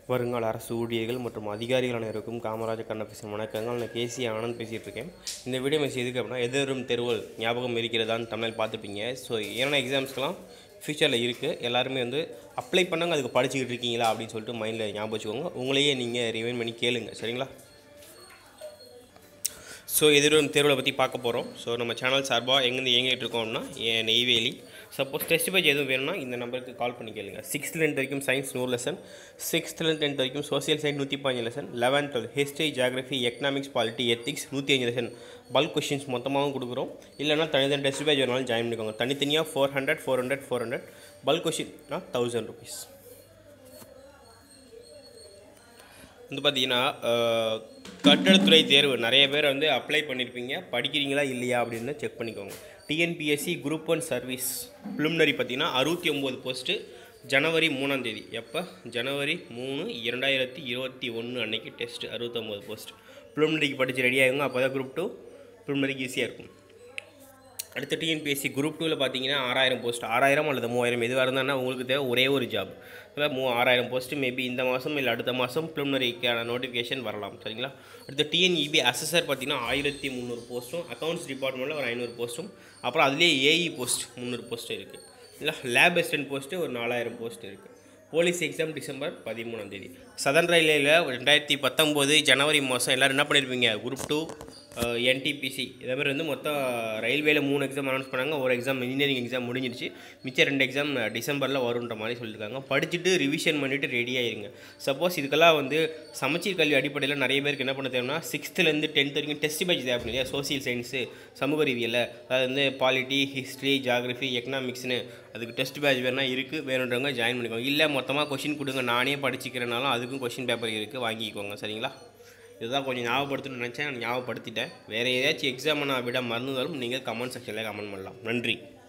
வருங்கால அரசு ஊழியர்கள் மற்றும் அதிகாரிகள் அனைவருக்கும் காமராஜர் கண்ணபிசன் வணக்கங்கள் நான் கேசி ஆனந்த் பேசிகிட்டு இருக்கேன் இந்த வீடியோ மெசேஜ் எதுக்கு அப்படின்னா எதிரும் தேர்வுகள் ஞாபகம் இருக்கிறதான்னு தமிழ் பார்த்துப்பீங்க ஸோ என்னென்ன எக்ஸாம்ஸ்க்கெலாம் ஃப்யூச்சரில் இருக்குது எல்லாருமே வந்து அப்ளை பண்ணாங்க அதுக்கு படிச்சுக்கிட்டு இருக்கீங்களா அப்படின்னு சொல்லிட்டு மைண்டில் ஞாபகம் வச்சுக்கோங்க உங்களையே நீங்கள் ரிவைன் பண்ணி கேளுங்க சரிங்களா ஸோ எதிரும் தேர்வில் பற்றி பார்க்க போகிறோம் ஸோ நம்ம சேனல் சார்பாக எங்கேருந்து இயங்கிட்டு இருக்கோம்னா என் நெய்வேலி சப்போஸ் டெஸ்ட் பேஜ் எதுவும் வேணும்னா இந்த நம்பருக்கு கால் பண்ணி கேளுங்க சிக்ஸ்த் டென்த் வரைக்கும் சயின்ஸ் நூறு லெசன் சிக்ஸ்த்லேருந்து டென்த் வரைக்கும் சோசியல் சயின்ஸ் நூற்றி பதினஞ்சு lesson eleventh twelfth history geography economics polity ethics நூற்றி அஞ்சு லெசன் பல்க் கொஷின்ஸ் மொத்தமாகவும் கொடுக்குறோம் இல்லைனா தனித்தனி டெஸ்ட் பேஜ் வேணாலும் ஜாயின் பண்ணிக்கோங்க தனித்தனியாக four hundred four hundred four hundred bulk கொஷின்னா தௌசண்ட் ருபீஸ் வந்து பார்த்தீங்கன்னா அஹ், கட்டடத்துறை தேர்வு நிறைய பேர் வந்து அப்ளை பண்ணியிருப்பீங்க படிக்கிறீங்களா இல்லையா அப்படின்னு செக் பண்ணிக்கோங்க TNPSC group one service preliminary பார்த்தீங்கன்னா அறுபத்தி ஒம்பது போஸ்ட்டு ஜனவரி மூணாம் தேதி எப்போ ஜனவரி மூணு இரண்டாயிரத்தி இருபத்தி ஒன்று அன்னைக்கு டெஸ்ட் அறுபத்தொம்போது போஸ்ட் ப்ரிலிமினரிக்கு படித்து ரெடி ஆகுங்க அப்போ தான் குரூப் டூ ப்ரிலிமினரிக்கு ஈஸியாக இருக்கும் அடுத்த டிஎன்பிஎஸ்சி குரூப் டூவில் பார்த்தீங்கன்னா ஆறாயிரம் போஸ்ட் ஆறாயிரம் அல்லது மூவாயிரம் எதுவாக இருந்தாங்கன்னா உங்களுக்கு தேவை ஒரே ஒரு ஜாப் அதாவது மூ ஆறாயிரம் போஸ்ட் மேபி இந்த மாதம் இல்லை அடுத்த மாதம் ப்ரிலிமினரிக்கான நோட்டிஃபிகேஷன் வரலாம் சரிங்களா அடுத்த டிஎன்இபி அசஸர் பார்த்தீங்கன்னா ஆயிரத்தி முந்நூறு போஸ்ட்டும் அக்கௌண்ட்ஸ் டிபார்ட்மெண்ட்டில் ஒரு ஐநூறு போஸ்ட்டும் அப்புறம் அதுலேயே ஏஇ போஸ்ட் முந்நூறு போஸ்ட் இருக்குது இல்லை லேப் அசிஸ்டன்ட் போஸ்ட்டு ஒரு நாலாயிரம் போஸ்ட் இருக்குது போலீஸ் எக்ஸாம் டிசம்பர் பதிமூணாம் தேதி சதன் ரயில்வேல ரெண்டாயிரத்தி பத்தொம்போது ஜனவரி மாதம் எல்லோரும் என்ன பண்ணியிருப்பீங்க குரூப் டூ என்டிபிசி இதே மாதிரி வந்து மொத்தம் ரயில்வேல மூணு எக்ஸாம் அனௌன்ஸ் பண்ணாங்க ஒரு எக்ஸாம் இன்ஜினியரிங் எக்ஸாம் முடிஞ்சிருச்சு மிச்சம் ரெண்டு எக்ஸாம் டிசம்பரில் வருன்ற மாதிரி சொல்லியிருக்காங்க படிச்சுட்டு ரிவிஷன் பண்ணிவிட்டு ரெடி ஆயிருங்க சப்போஸ் இதுக்கெல்லாம் வந்து சமச்சீர் கல்வி அடிப்படையில் நிறைய பேருக்கு என்ன பண்ண தேவைன்னா சிக்ஸ்த்துலேருந்து டென்த் வரைக்கும் டெஸ்ட் பேஜ் தேவைப்படும் இல்லையா சோசியல் சயின்ஸு சமூக அறிவியல் அதாவது வந்து பாலிட்டி ஹிஸ்ட்ரி ஜியாகிரஃபி எக்கனாமிக்ஸ்னு அதுக்கு டெஸ்ட் பேட்ச் வேணா இருக்குது வேணுன்றவங்க ஜாயின் பண்ணிக்கோங்க இல்லை மொத்தமாக கொஷின் கொடுங்க நானே படிச்சுக்கிறனாலும் அதுக்கும் கொஷின் பேப்பர் இருக்குது வாங்கிக்கோங்க சரிங்களா இதுதான் கொஞ்சம் ஞாபகப்படுத்தணும்னு நினச்சேன் ஞாபகப்படுத்திட்டேன் வேறு ஏதாச்சும் எக்ஸாமை நான் விட மறந்துதாலும் நீங்கள் கமெண்ட் செக்ஷனில் கமெண்ட் பண்ணலாம் நன்றி